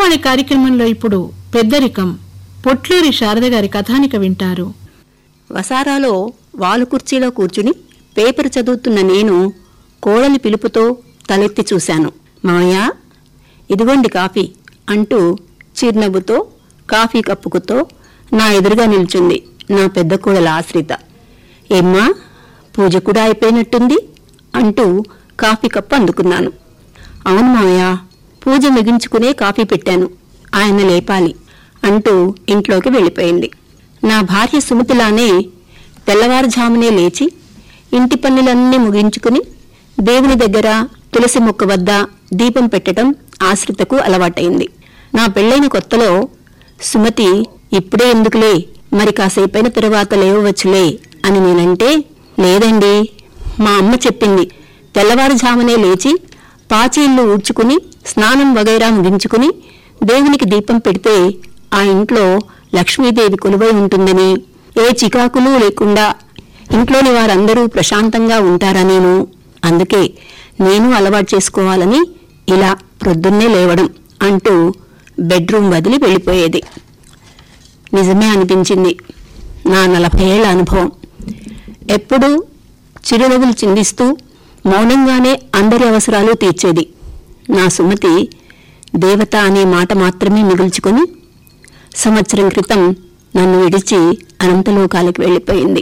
బాలవాణి కార్యక్రమంలో ఇప్పుడు పెద్దరికం పొట్లూరి శారద గారి కథానిక వింటారు వసారాలో వాలు కుర్చీలో కూర్చుని పేపర్ చదువుతున్న నేను కోడలి పిలుపుతో తలెత్తి చూశాను మామయ్య ఇదిగోండి కాఫీ అంటూ చిరునవ్వుతో కాఫీ కప్పుకుతో నా ఎదురుగా నిల్చుంది నా పెద్ద కోడల ఆశ్రిత ఏమ్మా పూజ కూడా అయిపోయినట్టుంది అంటూ కాఫీ కప్పు అందుకున్నాను అవును మామయ్య పూజ ముగించుకునే కాఫీ పెట్టాను ఆయన లేపాలి అంటూ ఇంట్లోకి వెళ్ళిపోయింది నా భార్య సుమతిలానే తెల్లవారుజామునే లేచి ఇంటి పనులన్నీ ముగించుకుని దేవుని దగ్గర తులసి మొక్క వద్ద దీపం పెట్టడం ఆశ్రితకు అలవాటైంది నా పెళ్ళైన కొత్తలో సుమతి ఇప్పుడే ఎందుకులే మరి కాసేపైన తరువాత లేవవచ్చులే అని నేనంటే లేదండి మా అమ్మ చెప్పింది తెల్లవారుజామునే లేచి పాచీళ్లు ఊడ్చుకుని స్నానం వగైరా ముగించుకుని దేవునికి దీపం పెడితే ఆ ఇంట్లో లక్ష్మీదేవి కొలువై ఉంటుందని ఏ చికాకులు లేకుండా ఇంట్లోని వారందరూ ప్రశాంతంగా ఉంటారనేను అందుకే నేను అలవాటు చేసుకోవాలని ఇలా ప్రొద్దున్నే లేవడం అంటూ బెడ్రూమ్ వదిలి వెళ్ళిపోయేది నిజమే అనిపించింది నా నలభై ఏళ్ల అనుభవం ఎప్పుడూ చిరునవ్వులు చిందిస్తూ మౌనంగానే అందరి అవసరాలు తీర్చేది నా సుమతి దేవత అనే మాట మాత్రమే మిగుల్చుకొని సంవత్సరం క్రితం నన్ను విడిచి అనంతలోకాలకు వెళ్ళిపోయింది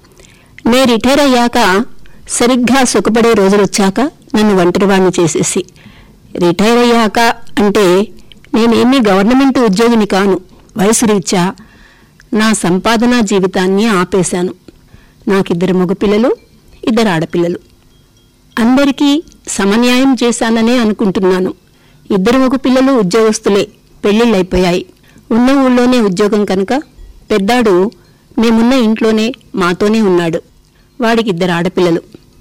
నే రిటైర్ అయ్యాక సరిగ్గా సుఖపడే రోజులొచ్చాక నన్ను ఒంటరివాణ్ణి చేసేసి రిటైర్ అయ్యాక అంటే నేనేమీ గవర్నమెంట్ ఉద్యోగిని కాను వయసు రీత్యా నా సంపాదనా జీవితాన్ని ఆపేశాను నాకిద్దరు మగపిల్లలు ఇద్దరు ఆడపిల్లలు అందరికీ సమన్యాయం చేశాననే అనుకుంటున్నాను ఇద్దరు మగ పిల్లలు ఉద్యోగస్తులే పెళ్లిళ్ళైపోయాయి ఉన్న ఊళ్ళోనే ఉద్యోగం కనుక పెద్దాడు మేమున్న ఇంట్లోనే మాతోనే ఉన్నాడు వాడికి ఇద్దరు ఆడపిల్లలు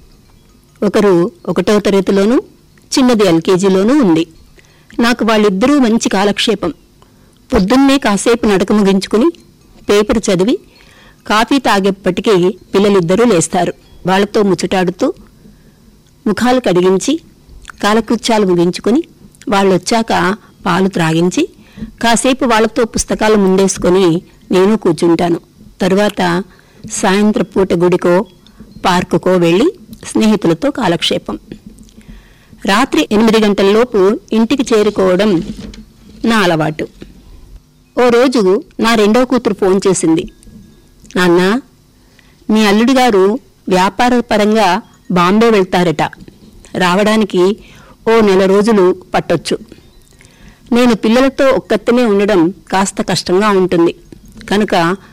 ఒకరు ఒకటో తరగతిలోనూ చిన్నది ఎల్కేజీలోనూ ఉంది నాకు వాళ్ళిద్దరూ మంచి కాలక్షేపం పొద్దున్నే కాసేపు నడక ముగించుకుని పేపర్ చదివి కాఫీ తాగేప్పటికీ పిల్లలిద్దరూ లేస్తారు వాళ్ళతో ముచ్చటాడుతూ ముఖాలు కడిగించి కాలకృత్యాలు ముగించుకుని వాళ్ళొచ్చాక పాలు త్రాగించి కాసేపు వాళ్ళతో పుస్తకాలు ముందేసుకొని నేను కూర్చుంటాను తరువాత సాయంత్రం పూట గుడికో పార్కుకో వెళ్ళి స్నేహితులతో కాలక్షేపం రాత్రి ఎనిమిది గంటలలోపు ఇంటికి చేరుకోవడం నా అలవాటు ఓ రోజు నా రెండో కూతురు ఫోన్ చేసింది నాన్న మీ అల్లుడి గారు వ్యాపార పరంగా బాంబే వెళ్తారట రావడానికి ఓ నెల రోజులు పట్టొచ్చు నేను పిల్లలతో ఒక్కత్తనే ఉండడం కాస్త కష్టంగా ఉంటుంది కనుక